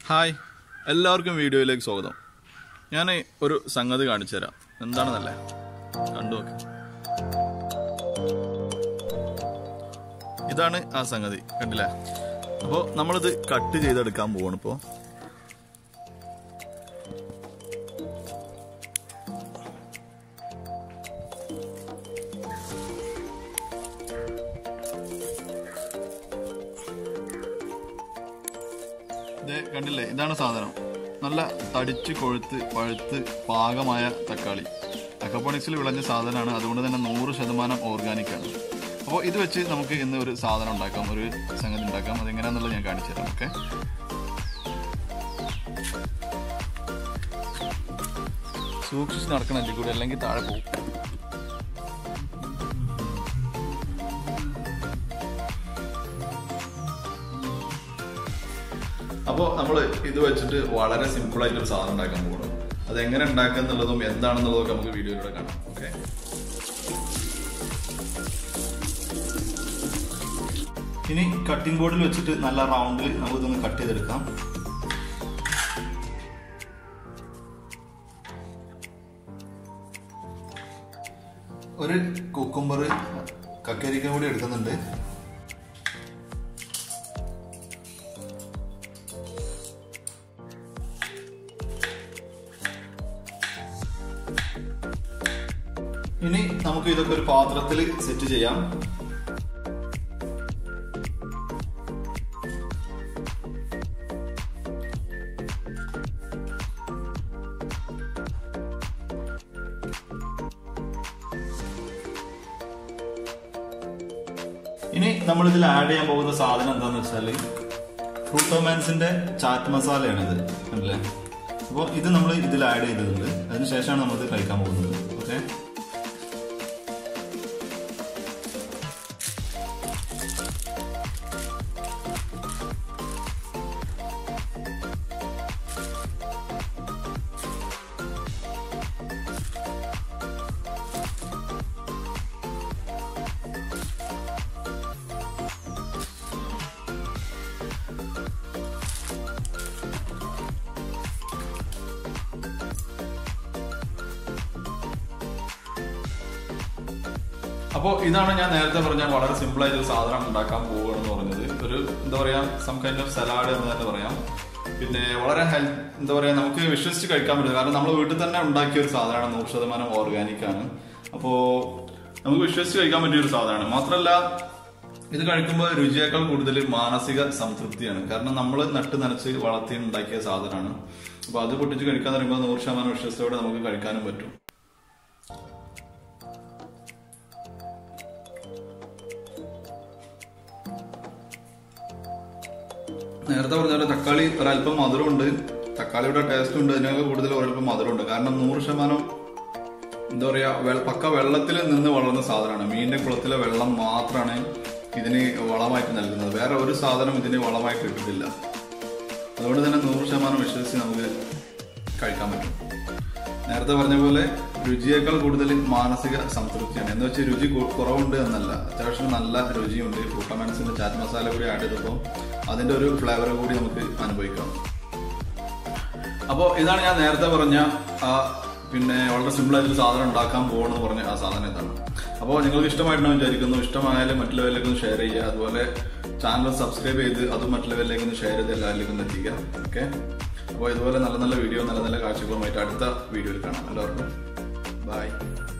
hi എല്ലാവർക്കും വീഡിയോയിലേക്ക് സ്വാഗതം ഞാൻ ഒരു സംഗതി കാണിച്ചു തരാം എന്താണെന്നല്ലേ കണ്ടു നോക്ക് ഇതാണ് ആ സംഗതി കണ്ടില്ലേ അപ്പോൾ നമ്മളിത് കട്ട് ചെയ്തെടുക്കാൻ പോവാണ് ഇപ്പോൾ ഇത് കണ്ടില്ലേ ഇതാണ് സാധനം നല്ല തടിച്ച് കൊഴുത്ത് പഴുത്ത് പാകമായ തക്കാളി അക്കപ്പോണിക്സിൽ വിളഞ്ഞ സാധനമാണ് അതുകൊണ്ട് തന്നെ നൂറ് ശതമാനം ഓർഗാനിക് ആണ് അപ്പോൾ ഇത് വെച്ച് നമുക്ക് ഇന്ന് ഒരു സാധനം ഉണ്ടാക്കാം ഒരു സംഗതി ഉണ്ടാക്കാം അതെങ്ങനെയാണെന്നുള്ളത് ഞാൻ കാണിച്ചു തരാം ഓക്കെ സൂക്ഷിച്ച് നടക്കണം അതിൽ കൂടി അല്ലെങ്കിൽ താഴെ പോകും അപ്പോൾ നമ്മൾ ഇത് വെച്ചിട്ട് വളരെ സിമ്പിൾ ആയിട്ട് ഒരു സാധനം ഉണ്ടാക്കാൻ പോകണം അത് എങ്ങനെ ഉണ്ടാക്കുക എന്നുള്ളതും എന്താണെന്നുള്ളതും ഒക്കെ നമുക്ക് വീഡിയോയിലൂടെ കാണാം ഓക്കെ ഇനി കട്ടിംഗ് ബോർഡിൽ വെച്ചിട്ട് നല്ല റൗണ്ടിൽ നമുക്ക് ഇതൊന്ന് കട്ട് ചെയ്തെടുക്കാം ഒരു കുക്കുംബർ കക്കരിക്ക കൂടി എടുക്കുന്നുണ്ട് ഇനി നമുക്ക് ഇതൊക്കെ ഒരു പാത്രത്തിൽ സെറ്റ് ചെയ്യാം ഇനി നമ്മൾ ഇതിൽ ആഡ് ചെയ്യാൻ പോകുന്ന സാധനം എന്താന്ന് വെച്ചാല് ഫ്രൂട്ടോമാൻസിന്റെ ചാറ്റ് മസാലയാണ് ഇത് അല്ലേ അപ്പോൾ ഇത് നമ്മൾ ഇതിൽ ആഡ് ചെയ്തിട്ടുണ്ട് അതിനുശേഷമാണ് നമ്മൾ ഇത് കഴിക്കാൻ പോകുന്നത് ഓക്കെ അപ്പോൾ ഇതാണ് ഞാൻ നേരത്തെ പറഞ്ഞ വളരെ സിമ്പിൾ ആയിട്ട് ഒരു സാധനം ഉണ്ടാക്കാൻ പോവുകയാണെന്ന് പറഞ്ഞത് ഒരു എന്താ പറയാ സം കൈൻഡ് ഓഫ് സലാഡ് എന്ന് തന്നെ പറയാം പിന്നെ വളരെ ഹെൽത്ത് എന്താ പറയാ നമുക്ക് വിശ്വസിച്ച് കഴിക്കാൻ പറ്റും കാരണം നമ്മൾ വീട്ടിൽ തന്നെ ഉണ്ടാക്കിയ ഒരു സാധനമാണ് നൂറ് ശതമാനം ഓർഗാനിക് ആണ് അപ്പോൾ നമുക്ക് വിശ്വസിച്ച് കഴിക്കാൻ പറ്റിയ ഒരു സാധനമാണ് മാത്രമല്ല ഇത് കഴിക്കുമ്പോൾ രുചിയേക്കാൾ കൂടുതൽ മാനസിക സംതൃപ്തിയാണ് കാരണം നമ്മൾ നട്ട് നനച്ച് വളർത്തി ഉണ്ടാക്കിയ സാധനമാണ് അപ്പൊ അത് പൊട്ടിച്ച് കഴിക്കാൻ പറയുമ്പോൾ നൂറ് ശതമാനം വിശ്വസത്തോടെ നമുക്ക് കഴിക്കാനും പറ്റും നേരത്തെ പറഞ്ഞ പോലെ തക്കാളി ഒരല്പം മധുരമുണ്ട് തക്കാളിയുടെ ടേസ്റ്റ് ഉണ്ട് അതിനൊക്കെ കൂടുതൽ ഒരല്പം മധുരമുണ്ട് കാരണം നൂറ് ശതമാനം എന്താ പറയാ വെ- പക്ക വെള്ളത്തിൽ നിന്ന് വളർന്ന സാധനമാണ് മീനിന്റെ കുളത്തിലെ വെള്ളം മാത്രമാണ് ഇതിന് വളമായിട്ട് നൽകുന്നത് വേറെ ഒരു സാധനം ഇതിന് വളമായിട്ട് ഇട്ടിട്ടില്ല അതുകൊണ്ട് തന്നെ നൂറ് ശതമാനം വിശ്വസിച്ച് നമുക്ക് കഴിക്കാൻ പറ്റും നേരത്തെ പറഞ്ഞ പോലെ രുചിയേക്കാൾ കൂടുതൽ മാനസിക സംതൃപ്തിയാണ് എന്ന് വെച്ചാൽ രുചി കു- കുറവുണ്ട് എന്നല്ല അത്യാവശ്യം നല്ല രുചിയുണ്ട് ഫ്രൂട്ടമാൻസിന്റെ ചാറ്റ് മസാല കൂടി ആഡ് ചെയ്തപ്പോൾ അതിന്റെ ഒരു ഫ്ലേവർ കൂടി നമുക്ക് അനുഭവിക്കാം അപ്പോൾ ഇതാണ് ഞാൻ നേരത്തെ പറഞ്ഞ ആ പിന്നെ വളരെ സിമ്പിൾ ആയിട്ട് സാധനം ഉണ്ടാക്കാൻ പോകണമെന്ന് പറഞ്ഞ ആ സാധനം ഇതാണ് അപ്പോൾ നിങ്ങൾക്ക് ഇഷ്ടമായിട്ടാണ് വിചാരിക്കുന്നു ഇഷ്ടമായാലും മറ്റുള്ളവരിലേക്ക് ഒന്ന് ഷെയർ ചെയ്യുക അതുപോലെ ചാനൽ സബ്സ്ക്രൈബ് ചെയ്ത് അതും മറ്റുള്ളവരിലേക്ക് ഒന്ന് ഷെയർ ചെയ്ത് എല്ലാവരിലേക്കും ഒന്ന് എത്തിക്കുക ഓക്കെ അപ്പോൾ ഇതുപോലെ നല്ല നല്ല വീഡിയോ നല്ല നല്ല കാഴ്ചകളുമായിട്ട് അടുത്ത വീഡിയോയിൽ കാണാം എല്ലാവർക്കും ബൈ